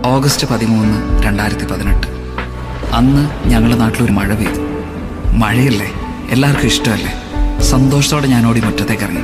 August പതിമൂന്ന് രണ്ടായിരത്തി പതിനെട്ട് അന്ന് ഞങ്ങളുടെ നാട്ടിലൊരു മഴ പെയ്തു മഴയല്ലേ എല്ലാവർക്കും ഇഷ്ടമല്ലേ സന്തോഷത്തോടെ ഞാൻ ഓടി മുറ്റത്തേക്ക് ഇറങ്ങി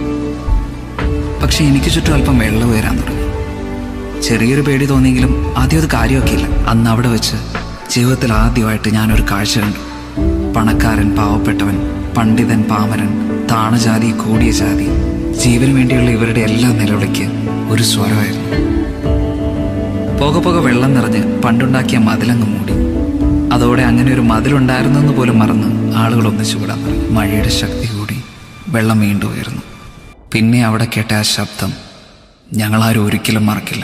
പക്ഷെ എനിക്ക് ചുറ്റും അല്പം വെള്ളം ഉയരാൻ തുടങ്ങി ചെറിയൊരു പേടി തോന്നിയെങ്കിലും ആദ്യം അത് കാര്യമൊക്കെ ഇല്ല അന്ന് അവിടെ വെച്ച് ജീവിതത്തിൽ ആദ്യമായിട്ട് ഞാനൊരു കാഴ്ച കണ്ടു പണക്കാരൻ പാവപ്പെട്ടവൻ പണ്ഡിതൻ പാമരൻ താണജാതി കൂടിയ ജാതി ജീവന് വേണ്ടിയുള്ള ഇവരുടെ എല്ലാ നിലവിളിക്ക് ഒരു സ്വരമായിരുന്നു പോകെ പോകെ വെള്ളം നിറഞ്ഞ് പണ്ടുണ്ടാക്കിയ മതിലങ്ങ് മൂടി അതോടെ അങ്ങനെ ഒരു മതിലുണ്ടായിരുന്നെന്ന് പോലും മറന്ന് ആളുകൾ ഒന്നിച്ചുകൂടാൻ തുടങ്ങി മഴയുടെ ശക്തി കൂടി വെള്ളം വീണ്ടും ഉയർന്നു പിന്നെ അവിടെ കേട്ട ആ ശബ്ദം ഞങ്ങളാരും ഒരിക്കലും മറക്കില്ല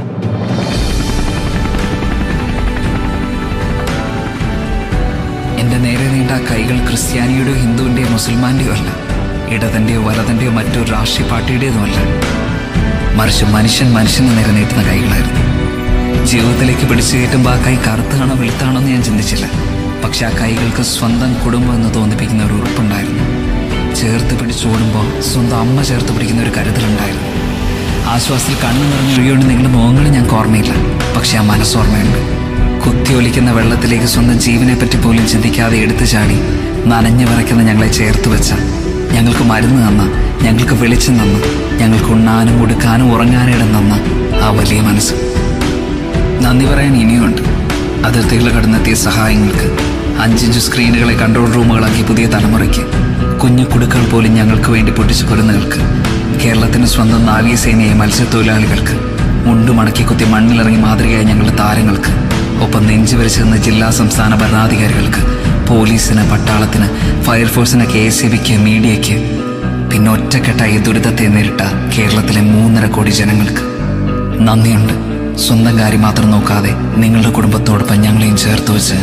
എന്റെ നേരെ നീണ്ട ആ കൈകൾ ക്രിസ്ത്യാനിയുടെയോ ഹിന്ദുവിന്റെയോ മുസൽമാന്റെയോ അല്ല ഇടതന്റെയോ വലതന്റെയോ മറ്റൊരു രാഷ്ട്രീയ പാർട്ടിയുടേതുമല്ല മറിച്ച് മനുഷ്യൻ മനുഷ്യന് നേരെ നീട്ടുന്ന കൈകളായിരുന്നു ജീവിതത്തിലേക്ക് പിടിച്ചു കയറ്റുമ്പോൾ ആ കൈ കറുത്താണോ വെളുത്താണോ എന്ന് ഞാൻ ചിന്തിച്ചില്ല പക്ഷെ ആ കൈകൾക്ക് സ്വന്തം കുടുംബം എന്ന് തോന്നിപ്പിക്കുന്ന ഒരു ഉറപ്പുണ്ടായിരുന്നു ചേർത്ത് പിടിച്ചോടുമ്പോൾ സ്വന്തം അമ്മ ചേർത്ത് പിടിക്കുന്ന ഒരു കരുതലുണ്ടായിരുന്നു ആശ്വാസത്തിൽ കണ്ണു നിറഞ്ഞ് ഒഴിയുകൊണ്ട് നിങ്ങളുടെ മുഖങ്ങൾ ഞങ്ങൾക്ക് ഓർമ്മയില്ല പക്ഷെ ആ മനസ്സോർമ്മയുണ്ട് കുത്തിയൊലിക്കുന്ന വെള്ളത്തിലേക്ക് സ്വന്തം ജീവനെ പറ്റി പോലും ചിന്തിക്കാതെ എടുത്തു ചാടി നനഞ്ഞു വിറയ്ക്കുന്ന ഞങ്ങളെ ചേർത്ത് വെച്ച ഞങ്ങൾക്ക് മരുന്ന് തന്ന ഞങ്ങൾക്ക് വെളിച്ചം തന്ന ഞങ്ങൾക്ക് ഉണ്ണാനും ഉടുക്കാനും ഉറങ്ങാനും ഇടം തന്ന ആ വലിയ മനസ്സ് നന്ദി പറയാൻ ഇനിയുണ്ട് അതിർത്തികൾ കടന്നെത്തിയ സഹായങ്ങൾക്ക് അഞ്ചിഞ്ച് സ്ക്രീനുകളെ കൺട്രോൾ റൂമുകളാക്കി പുതിയ തലമുറയ്ക്ക് കുഞ്ഞു കുടുക്കൾ പോലും ഞങ്ങൾക്ക് വേണ്ടി പൊട്ടിച്ചു കൊല്ലുന്നവർക്ക് കേരളത്തിന് സ്വന്തം നാവികസേനയെ മത്സ്യത്തൊഴിലാളികൾക്ക് മുണ്ടു മടക്കി കുത്തി മണ്ണിലിറങ്ങി മാതൃകയായ ഞങ്ങളുടെ താരങ്ങൾക്ക് ഒപ്പം നെഞ്ചു വരച്ചു നിന്ന ജില്ലാ സംസ്ഥാന ഭരണാധികാരികൾക്ക് പോലീസിന് പട്ടാളത്തിന് ഫയർഫോഴ്സിന് കെ എസ് സി ബിക്ക് മീഡിയയ്ക്ക് പിന്നെ ഒറ്റക്കെട്ടായി ഈ ദുരിതത്തെ നേരിട്ട കേരളത്തിലെ മൂന്നര കോടി ജനങ്ങൾക്ക് നന്ദിയുണ്ട് സ്വന്തം കാര്യം മാത്രം നോക്കാതെ നിങ്ങളുടെ കുടുംബത്തോടൊപ്പം ഞങ്ങളെയും ചേർത്ത് വെച്ച്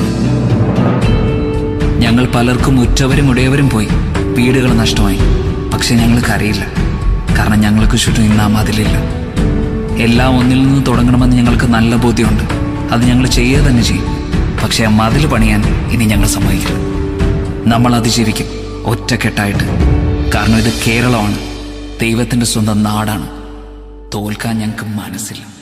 ഞങ്ങൾ പലർക്കും ഉറ്റവരും ഉടയവരും പോയി വീടുകൾ നഷ്ടമായി പക്ഷെ ഞങ്ങൾക്ക് അറിയില്ല കാരണം ഞങ്ങൾക്ക് ചുറ്റും ഇന്ന് ആ മതിലില്ല എല്ലാം ഒന്നിൽ നിന്ന് തുടങ്ങണമെന്ന് ഞങ്ങൾക്ക് നല്ല ബോധ്യമുണ്ട് അത് ഞങ്ങൾ ചെയ്യുക തന്നെ ചെയ്യും പക്ഷെ ആ മതിൽ പണിയാൻ ഇനി ഞങ്ങൾ സമ്മതിക്കില്ല നമ്മൾ അതിജീവിക്കും ഒറ്റക്കെട്ടായിട്ട് കാരണം ഇത് കേരളമാണ് ദൈവത്തിന്റെ സ്വന്തം നാടാണ് തോൽക്കാൻ ഞങ്ങൾക്ക് മനസ്സില്ല